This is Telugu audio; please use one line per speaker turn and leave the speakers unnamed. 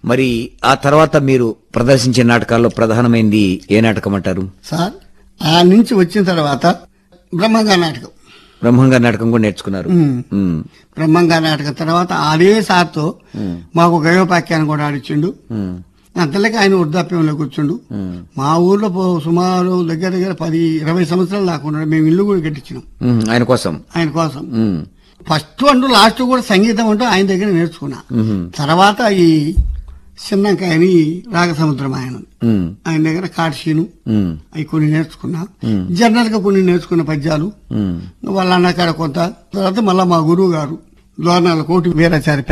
మరి ఆ తర్వాత మీరు ప్రదర్శించే నాటకాల్లో ప్రధానమైంది ఏ నాటకం అంటారు
సార్ ఆ నుంచి వచ్చిన తర్వాత బ్రహ్మంగా నాటకం
బ్రహ్మంగా నాటకం కూడా నేర్చుకున్నారు
ఉమ్.
ఉమ్,
బ్రహ్మంగా నాటకం తర్వాత అదే సార్తో మాకు గయోపాఖ్యాన్ని కూడా ఆడిచ్చిండు
ఉమ్,
అంతలోకి ఆయన వృద్ధాప్యంలో కూర్చుండు
ఉమ్,
మా ఊర్లో పో- సుమారు దగ్గర దగ్గర పది ఇరవై సంవత్సరాలు దాకా ఉన్నాడు మేము ఇల్లు కూడా కట్టించినాం
ఉమ్, ఆయన కోసం
ఆయన కోసం
ఉమ్,
ఫస్ట్ అంటూ లాస్ట్ కూడా సంగీతం అంటూ ఆయన దగ్గర నేర్చుకున్నా
ఉమ్,
తర్వాత ఈ చిన్నంకాయని రాగసముద్రం ఆయన
ఉమ్,
ఆయన దగ్గర కాడ్షీను
ఉమ్,
అవి కొన్ని నేర్చుకున్నా జనరల్ గా కొన్ని నేర్చుకున్న పద్యాలు
ఉమ్.
వాళ్ళ అన్నకాడ కొంత తర్వాత మళ్ళా మా గురువు గారు దోర్నాల కోటి వీరాచారి